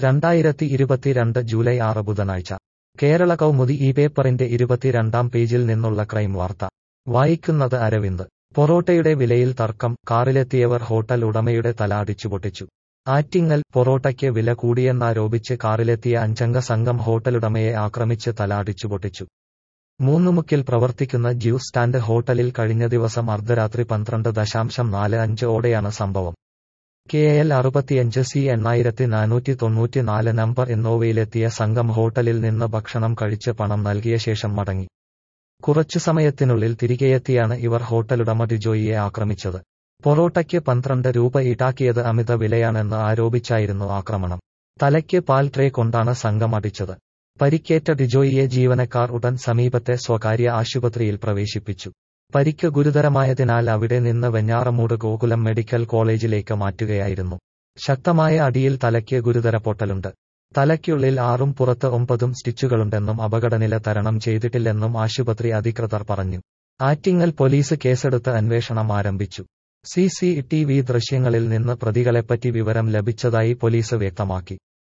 രണ്ടായിരത്തി ഇരുപത്തിരണ്ട് ജൂലൈ ആറ് ബുധനാഴ്ച കേരള കൗമുദി ഈ പേപ്പറിന്റെ ഇരുപത്തിരണ്ടാം പേജിൽ നിന്നുള്ള ക്രൈം വാർത്ത വായിക്കുന്നത് അരവിന്ദ് പൊറോട്ടയുടെ വിലയിൽ തർക്കം കാറിലെത്തിയവർ ഹോട്ടൽ ഉടമയുടെ തല അടിച്ചുപൊട്ടിച്ചു ആറ്റിങ്ങൽ പൊറോട്ടയ്ക്ക് വില കൂടിയെന്നാരോപിച്ച് കാറിലെത്തിയ അഞ്ചംഗ സംഘം ഹോട്ടലുടമയെ ആക്രമിച്ച് തല അടിച്ചുപൊട്ടിച്ചു മൂന്നുമുക്കിൽ പ്രവർത്തിക്കുന്ന ജ്യൂസ് സ്റ്റാൻഡ് ഹോട്ടലിൽ കഴിഞ്ഞ ദിവസം അർദ്ധരാത്രി പന്ത്രണ്ട് ദശാംശം നാല് അഞ്ച് ഓടെയാണ് സംഭവം കെ എൽ അറുപത്തിയഞ്ച് സി എണ്ണായിരത്തി നാനൂറ്റി തൊണ്ണൂറ്റിനാല് നമ്പർ എന്നോവയിലെത്തിയ സംഘം ഹോട്ടലിൽ നിന്ന് ഭക്ഷണം കഴിച്ച് പണം നൽകിയ ശേഷം മടങ്ങി കുറച്ചു സമയത്തിനുള്ളിൽ തിരികെയെത്തിയാണ് ഇവർ ഹോട്ടലുടമ ഡിജോയിയെ ആക്രമിച്ചത് പൊറോട്ടയ്ക്ക് പന്ത്രണ്ട് രൂപ ഈടാക്കിയത് അമിത വിലയാണെന്ന് ആരോപിച്ചായിരുന്നു ആക്രമണം തലയ്ക്ക് പാൽ ട്രേ കൊണ്ടാണ് സംഘം അടിച്ചത് പരിക്കേറ്റ ഡിജോയിയെ ജീവനക്കാർ ഉടൻ സമീപത്തെ സ്വകാര്യ ആശുപത്രിയിൽ പ്രവേശിപ്പിച്ചു പരിക്ക് ഗുരുതരമായതിനാൽ അവിടെ നിന്ന് വെഞ്ഞാറമൂട് ഗോകുലം മെഡിക്കൽ കോളേജിലേക്ക് മാറ്റുകയായിരുന്നു ശക്തമായ അടിയിൽ തലയ്ക്ക് ഗുരുതര പൊട്ടലുണ്ട് തലയ്ക്കുള്ളിൽ ആറും പുറത്ത് ഒമ്പതും സ്റ്റിച്ചുകളുണ്ടെന്നും അപകടനില തരണം ചെയ്തിട്ടില്ലെന്നും ആശുപത്രി അധികൃതർ പറഞ്ഞു ആറ്റിങ്ങൽ പോലീസ് കേസെടുത്ത് അന്വേഷണം ആരംഭിച്ചു സി സി ടി വി ദൃശ്യങ്ങളിൽ നിന്ന് പ്രതികളെപ്പറ്റി വിവരം ലഭിച്ചതായി പോലീസ് വ്യക്തമാക്കി